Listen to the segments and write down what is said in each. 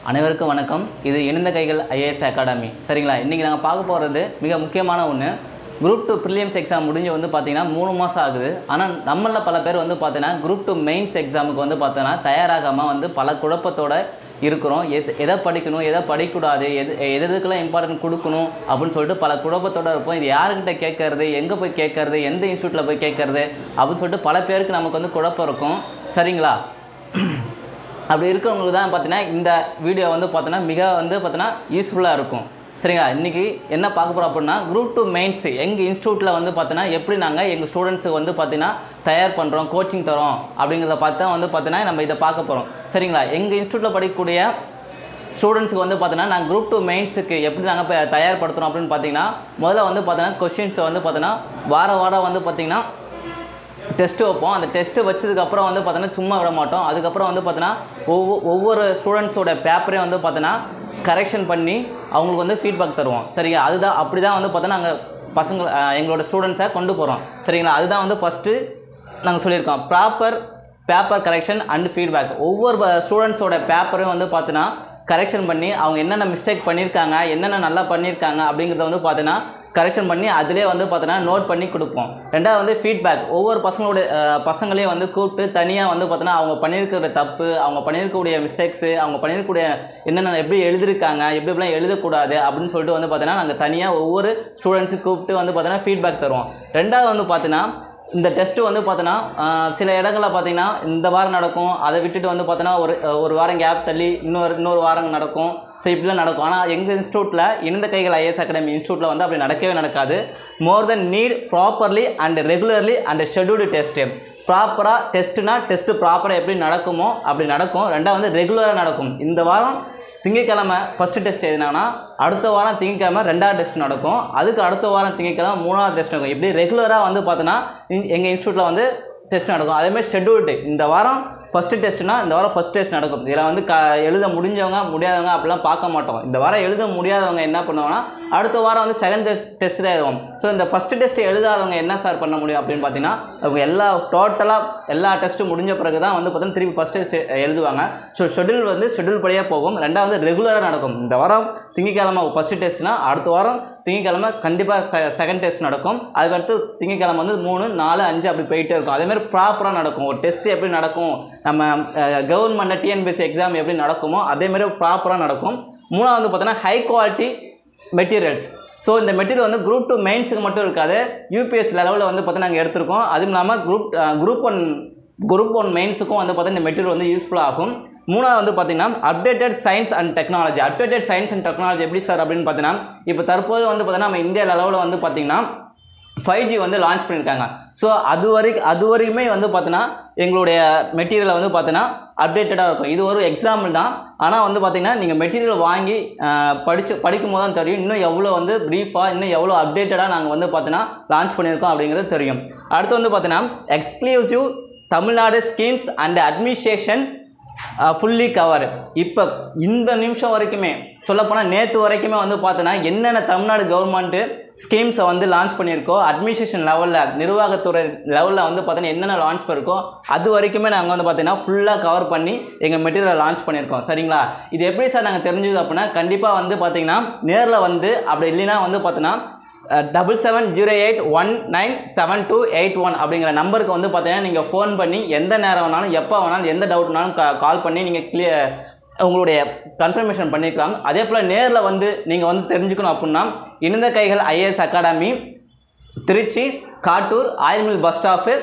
அனைவருக்கும் வணக்கம் இது இணைந்த கைகள் ஐஏஎஸ் அகாடமி சரிங்களா இன்றைக்கி நாங்கள் பார்க்க போகிறது மிக முக்கியமான ஒன்று குரூப் டூ ப்ரிலியம்ஸ் எக்ஸாம் முடிஞ்சு வந்து பார்த்தீங்கன்னா மூணு மாதம் ஆகுது ஆனால் நம்மளில் பல பேர் வந்து பார்த்தீங்கன்னா குரூப் டூ மெயின்ஸ் எக்ஸாமுக்கு வந்து பார்த்தீங்கன்னா தயாராகாமல் வந்து பல குழப்பத்தோட இருக்கிறோம் எது எதை படிக்கணும் எதை படிக்கக்கூடாது எது எது எதுக்கெல்லாம் இம்பார்ட்டன்ட் கொடுக்கணும் அப்படின்னு சொல்லிட்டு பல குழப்பத்தோட இருப்போம் இது யாருக்கிட்ட கேட்கறது எங்கே போய் கேட்கறது எந்த இன்ஸ்டியூட்டில் போய் கேட்கறது அப்படின்னு சொல்லிட்டு பல பேருக்கு நமக்கு வந்து குழப்பம் இருக்கும் சரிங்களா அப்படி இருக்கிறவங்களுக்கு தான் பார்த்தீங்கன்னா இந்த வீடியோ வந்து பார்த்தீங்கன்னா மிக வந்து பார்த்தீங்கன்னா யூஸ்ஃபுல்லாக இருக்கும் சரிங்களா இன்றைக்கி என்ன பார்க்க போகிறோம் அப்படின்னா குரூப் டூ மெயின்ஸ் எங்கள் இன்ஸ்டியூட்டில் வந்து பார்த்தீங்கன்னா எப்படி நாங்கள் எங்கள் ஸ்டூடெண்ட்ஸுக்கு வந்து பார்த்தீங்கன்னா தயார் பண்ணுறோம் கோச்சிங் தரோம் அப்படிங்கிறத பார்த்து தான் வந்து பார்த்தீங்கன்னா நம்ம இதை பார்க்க போகிறோம் சரிங்களா எங்கள் இன்ஸ்டியூட்டில் படிக்கக்கூடிய ஸ்டூடெண்ட்ஸுக்கு வந்து பார்த்தீங்கன்னா நாங்கள் குரூப் டூ மெயின்ஸுக்கு எப்படி நாங்கள் இப்போ தயார்படுத்துகிறோம் அப்படின்னு பார்த்தீங்கன்னா முதல்ல வந்து பார்த்தீங்கன்னா கொஷின்ஸை வந்து பார்த்தீங்கன்னா வார வாரம் வந்து பார்த்தீங்கன்னா டெஸ்ட்டு வைப்போம் அந்த டெஸ்ட்டு வச்சதுக்கப்புறம் வந்து பார்த்தோன்னா சும்மா விட மாட்டோம் அதுக்கப்புறம் வந்து பார்த்தோன்னா ஒவ்வொரு ஒவ்வொரு ஸ்டூடெண்ட்ஸோட பேப்பரையும் வந்து பார்த்தோன்னா கரெக்ஷன் பண்ணி அவங்களுக்கு வந்து ஃபீட்பேக் தருவோம் சரிங்க அதுதான் அப்படி தான் வந்து பார்த்தோன்னா நாங்கள் பசங்க அஹ், எங்களோட ஸ்டூடெண்ட்ஸை கொண்டு போகிறோம் சரிங்களா அதுதான் வந்து ஃபஸ்ட்டு நாங்கள் சொல்லியிருக்கோம் proper paper correction and feedback ஒவ்வொரு ஸ்டூடெண்ட்ஸோட பேப்பரையும் வந்து பார்த்தோன்னா கரெக்ஷன் பண்ணி அவங்க என்னென்ன மிஸ்டேக் பண்ணியிருக்காங்க என்னென்ன நல்லா பண்ணியிருக்காங்க அப்படிங்கிறத வந்து பார்த்தோன்னா கரெக்ஷன் பண்ணி அதிலே வந்து பார்த்தோன்னா நோட் பண்ணி கொடுப்போம் ரெண்டாவது வந்து ஃபீட்பேக் ஒவ்வொரு பசங்களோட அஹ், பசங்களையும் வந்து கூப்பிட்டு தனியாக வந்து பார்த்தோன்னா அவங்க பண்ணியிருக்கிற தப்பு அவங்க பண்ணியிருக்கக்கூடிய மிஸ்டேக்ஸு அவங்க பண்ணியிருக்கக்கூடிய என்னென்ன எப்படி எழுதியிருக்காங்க எப்படி எப்படிலாம் எழுதக்கூடாது அப்படின்னு சொல்லிட்டு வந்து பார்த்தோன்னா நாங்கள் தனியாக ஒவ்வொரு ஸ்டூடெண்ட்ஸுக்கு கூப்பிட்டு வந்து பார்த்தோன்னா ஃபீட்பேக் தருவோம் ரெண்டாவது வந்து பார்த்தோன்னா இந்த டெஸ்ட்டு வந்து பார்த்தோன்னா ஆஹ், சில இடங்களில் பார்த்தீங்கன்னா இந்த வாரம் நடக்கும் அதை விட்டுட்டு வந்து பார்த்தோன்னா ஒரு ஒரு வாரம் கேப் தள்ளி இன்னொரு இன்னொரு வாரம் நடக்கும் ஸோ இப்படிலாம் நடக்கும் ஆனால் எங்கள் இன்ஸ்டியூட்டில் இணைந்த கைகள் ஐஎஸ் அகாடமி இன்ஸ்டியூட்டில் வந்து அப்படி நடக்கவே நடக்காது more then need properly and regularly and scheduled test ப்ராப்பராக டெஸ்ட்டுனா டெஸ்ட்டு ப்ராப்பராக எப்படி நடக்குமோ அப்படி நடக்கும் ரெண்டாவது வந்து ரெகுலராக நடக்கும் இந்த வாரம் திங்கக்கிழமை ஃபஸ்ட்டு டெஸ்ட் எதுனா அடுத்த வாரம் திங்கக்கிழமை ரெண்டாவது டெஸ்ட் நடக்கும் அதுக்கு அடுத்த வாரம் திங்கக்கிழமை மூணாவது டெஸ்ட் நடக்கும் இப்படி ரெகுலராக வந்து பார்த்தோன்னா எங்கள் இன்ஸ்டியூட்டில் வந்து டெஸ்ட் நடக்கும் அதேமாதிரி ஷெட்யூல்டு இந்த வாரம் ஃபஸ்ட்டு டெஸ்ட்னா இந்த வாரம் ஃபஸ்ட் டெஸ்ட் நடக்கும் இதில் வந்து க எழுத முடிஞ்சவங்க முடியாதவங்க அப்படிலாம் பார்க்க மாட்டோம் இந்த வாரம் எழுத முடியாதவங்க என்ன பண்ணுவாங்கன்னா அடுத்த வாரம் வந்து செகண்ட் டெஸ்ட் டெஸ்ட் தான் எழுதுவோம் ஸோ இந்த ஃபஸ்ட்டு டெஸ்ட் எழுதாதவங்க என்ன சார் பண்ண முடியும் அப்படின்னு பார்த்தீங்கன்னா அவங்க எல்லா டோட்டலாக எல்லா டெஸ்ட்டும் முடிஞ்ச பிறகு தான் வந்து பார்த்தீங்கன்னா திருப்பி ஃபஸ்ட் டெஸ்ட் எழுதுவாங்க ஸோ ஷெட்யூல் வந்து ஷெட்யூல் படியாக போகும் ரெண்டாவது ரெகுலராக நடக்கும் இந்த வாரம் திங்கக்கிழமை ஃபஸ்ட்டு டெஸ்ட்னா அடுத்த வாரம் திங்கக்கிழமை கண்டிப்பாக செகண்ட் டெஸ்ட் நடக்கும் அதுக்கடுத்து திங்கக்கிழமை வந்து மூணு நாலு அஞ்சு அப்படி போயிட்டே இருக்கும் அதேமாதிரி ப்ராப்பராக நடக்கும் ஒரு டெஸ்ட் எப்படி நடக்கும் நம்ம கவர்மெண்ட் டிஎன்பிஎஸ்சி எக்ஸாம் எப்படி நடக்குமோ அதேமாதிரி ப்ராப்பராக நடக்கும் மூணாவது வந்து பார்த்தோன்னா ஹை குவாலிட்டி மெட்டீரியல்ஸ் ஸோ இந்த மெட்டீரியல் வந்து குரூப் டூ மெயின்ஸுக்கு மட்டும் இருக்காது யூபிஎஸ் லெவலில் வந்து பார்த்தீங்கன்னா நாங்கள் எடுத்திருக்கோம் அதுவும் இல்லாமல் group group one group one மெயின்ஸுக்கும் வந்து பார்த்தீங்கன்னா இந்த மெட்டீரியல் வந்து யூஸ்ஃபுல்லாக ஆகும் மூணாவது வந்து பார்த்தீங்கன்னா updated science and technology updated science and technology எப்படி சார் அப்படின்னு பார்த்தீங்கன்னா இப்போ தற்போது வந்து பார்த்தீங்கன்னா நம்ம இந்தியா லெவலில் வந்து பார்த்தீங்கன்னா ஃபைவ் ஜி வந்து லான்ச் பண்ணியிருக்காங்க ஸோ அது வரைக்கும் அது வரைக்குமே வந்து பார்த்தீங்கன்னா எங்களுடைய மெட்டீரியலை வந்து பார்த்தீங்கன்னா அப்டேட்டடாக இருக்கும் இது ஒரு எக்ஸாம்பிள் தான் ஆனால் வந்து பார்த்தீங்கன்னா நீங்கள் மெட்டீரியல் வாங்கி அஹ், படிச்சு படிக்கும் போது தான் தெரியும் இன்னும் எவ்வளோ வந்து ப்ரீஃபாக இன்னும் எவ்வளோ அப்டேட்டடாக நாங்கள் வந்து பார்த்தீங்கன்னா லான்ச் பண்ணியிருக்கோம் அப்படிங்கிறது தெரியும் அடுத்து வந்து பார்த்தீங்கன்னா exclusive Tamil Nadu schemes and administration fully cover இப்போ இந்த நிமிஷம் வரைக்குமே சொல்லப்போனால் நேற்று வரைக்குமே வந்து பார்த்தோன்னா என்னென்ன தமிழ்நாடு கவர்மெண்ட்டு ஸ்கீம்ஸை வந்து லான்ச் பண்ணியிருக்கோ அட்மினிஸ்ட்ரேஷன் லெவலில் நிர்வாகத்துறை லெவலில் வந்து பார்த்தீங்கன்னா என்னென்ன லான்ச் பண்ணிருக்கோ அது வரைக்குமே நாங்கள் வந்து பார்த்தீங்கன்னா ஃபுல்லாக கவர் பண்ணி எங்கள் மெட்டீரியலை லான்ச் பண்ணியிருக்கோம் சரிங்களா இது எப்படி சார் நாங்கள் தெரிஞ்சது அப்படின்னா கண்டிப்பாக வந்து பார்த்தீங்கன்னா நேரில் வந்து அப்படி இல்லைன்னா வந்து பார்த்தீங்கன்னா double seven zero eight one nine seven two eight one அப்படிங்கிற நம்பருக்கு வந்து பார்த்தீங்கன்னா நீங்கள் ஃபோன் பண்ணி எந்த நேரம் வேணாலும் எப்போ வேணாலும் எந்த டவுட்னாலும் கால் பண்ணி நீங்கள் கிளியர் உங்களுடைய கன்ஃபர்மேஷன் பண்ணிக்கலாம் அதே போல் நேரில் வந்து நீங்கள் வந்து தெரிஞ்சுக்கணும் அப்படின்னா Inaintha Kaigal IAS academy Trichy Kattur oil mill bus stop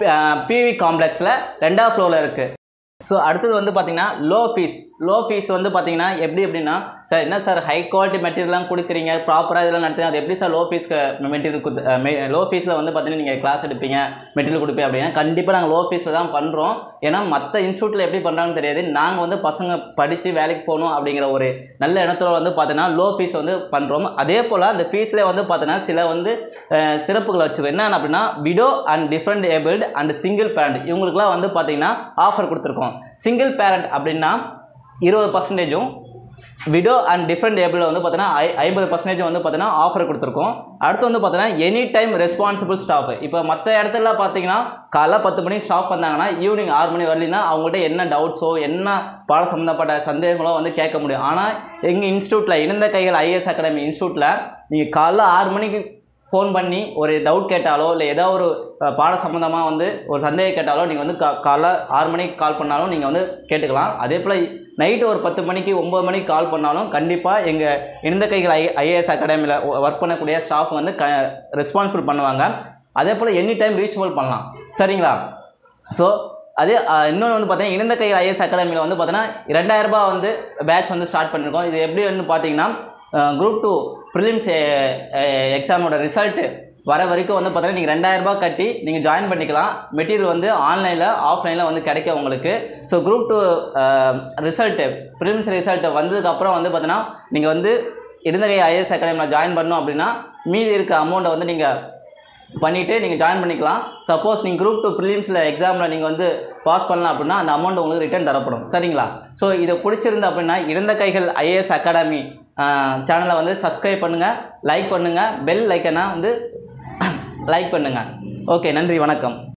PV காம்ப்ளெக்ஸில் ரெண்டாவது ஃப்ளோரில் இருக்குது ஸோ அடுத்தது வந்து பார்த்தீங்கன்னா லோ ஃபீஸ் லோ ஃபீஸ் வந்து பார்த்தீங்கன்னா எப்படி எப்படின்னா சார் என்ன சார் ஹை குவாலிட்டி மெட்டீரியல்லாம் கொடுக்குறீங்க ப்ராப்பராக இதெல்லாம் நடத்துங்க அது எப்படி சார் லோ ஃபீஸ்க்கு மெட்டீரியல் கொடுத்து லோ ஃபீஸில் வந்து பார்த்தீங்கன்னா நீங்கள் கிளாஸ் எடுப்பீங்க மெட்டீரியல் கொடுப்பீங்க அப்படின்னா கண்டிப்பாக நாங்கள் லோ ஃபீஸில் தான் பண்ணுறோம் ஏன்னா மற்ற இன்ஸ்டியூட்டில் எப்படி பண்ணுறாங்கன்னு தெரியாது நாங்கள் வந்து பசங்க படித்து வேலைக்கு போகணும் அப்படிங்கிற ஒரு நல்ல இடத்துல வந்து பார்த்தீங்கன்னா லோ ஃபீஸ் வந்து பண்ணுறோம் அதே போல் அந்த ஃபீஸ்லேயே வந்து பார்த்தீங்கன்னா சில வந்து அஹ், சிறப்புகளை வச்சுருக்கோம் என்ன அப்படின்னா widow and different abled and single parent இவங்களுக்குலாம் வந்து பார்த்தீங்கன்னா ஆஃபர் கொடுத்துருக்கோம் சிங்கிள் பேரண்ட் அப்படின்னா இருபது பர்சன்டேஜும் விடோ அண்ட் டிஃப்ரெண்ட் ஏபிளில் வந்து பார்த்தீங்கன்னா ஐ ஐம்பது பர்சன்டேஜ் வந்து பார்த்தீங்கன்னா ஆஃபர் கொடுத்துருக்கோம் அடுத்து வந்து பார்த்தீங்கன்னா எனி டைம் ரெஸ்பான்சிபிள் ஸ்டாஃப் இப்போ மற்ற இடத்துல பார்த்தீங்கன்னா காலைல பத்து மணிக்கு ஸ்டாஃப் வந்தாங்கன்னா ஈவினிங் ஆறு மணி வரலையும் தான் அவங்ககிட்ட என்ன டவுட்ஸோ என்ன பாட சம்மந்தப்பட்ட சந்தேகங்களோ வந்து கேட்க முடியும் ஆனால் எங்கள் இன்ஸ்டியூட்டில் இணைந்த கைகள் ஐஏஎஸ் அகாடமி இன்ஸ்டியூட்டில் நீங்கள் காலைல ஆறு மணிக்கு ஃபோன் பண்ணி ஒரு டவுட் கேட்டாலோ இல்லை ஏதோ ஒரு அஹ், பாட சம்மந்தமாக வந்து ஒரு சந்தேகம் கேட்டாலோ நீங்கள் வந்து கா காலைல ஆறு மணிக்கு கால் பண்ணாலும் நீங்கள் வந்து கேட்டுக்கலாம் அதே போல் நைட்டு ஒரு பத்து மணிக்கு ஒம்பது மணிக்கு கால் பண்ணாலும் கண்டிப்பாக எங்கள் இணைந்த கைகள் ஐ ஐஏஎஸ் அகாடமியில் ஒர்க் பண்ணக்கூடிய ஸ்டாஃப் வந்து க ரெஸ்பான்சிபிள் பண்ணுவாங்க அதே போல் எனி டைம் ரீச்சபிள் பண்ணலாம் சரிங்களா ஸோ அதே அஹ், இன்னொன்று வந்து பார்த்தீங்கன்னா இணைந்த கைகள் ஐஎஸ் அகாடமியில் வந்து பார்த்தீங்கன்னா ரெண்டாயிரம் ரூபாய் வந்து பேட்ச் வந்து ஸ்டார்ட் பண்ணியிருக்கோம் இது எப்படி வந்து பார்த்தீங்கன்னா குரூப் டூ ப்ரிலிம்ஸ் எக்ஸாமோட ரிசல்ட்டு வர வரைக்கும் வந்து பார்த்தீங்கன்னா நீங்கள் ரெண்டாயிரம் ரூபாய் கட்டி நீங்கள் ஜாயின் பண்ணிக்கலாம் மெட்டீரியல் வந்து ஆன்லைனில் ஆஃப்லைனில் வந்து கிடைக்கும் உங்களுக்கு so group two result prelims result வந்ததுக்கப்புறம் வந்து பார்த்தீங்கன்னா நீங்கள் வந்து இருந்தகை ஐஎஸ் அகாடமியில் ஜாயின் பண்ணோம் அப்படின்னா மீதி இருக்க அமௌண்ட்டை வந்து நீங்கள் பண்ணிவிட்டு நீங்கள் ஜாயின் பண்ணிக்கலாம் சப்போஸ் நீங்கள் குரூப் டூ ப்ரிலிம்ஸில் எக்ஸாமில் நீங்கள் வந்து பாஸ் பண்ணலாம் அப்படின்னா அந்த அமௌண்ட் உங்களுக்கு ரிட்டர்ன் தரப்படும் சரிங்களா ஸோ இதை பிடிச்சிருந்து அப்படின்னா இறந்த கைகள் ஐஏஎஸ் அகாடமி சேனலை வந்து சப்ஸ்கிரைப் பண்ணுங்கள் லைக் பண்ணுங்கள் பெல் லைக்கனா வந்து லைக் பண்ணுங்கள் ஓகே நன்றி வணக்கம்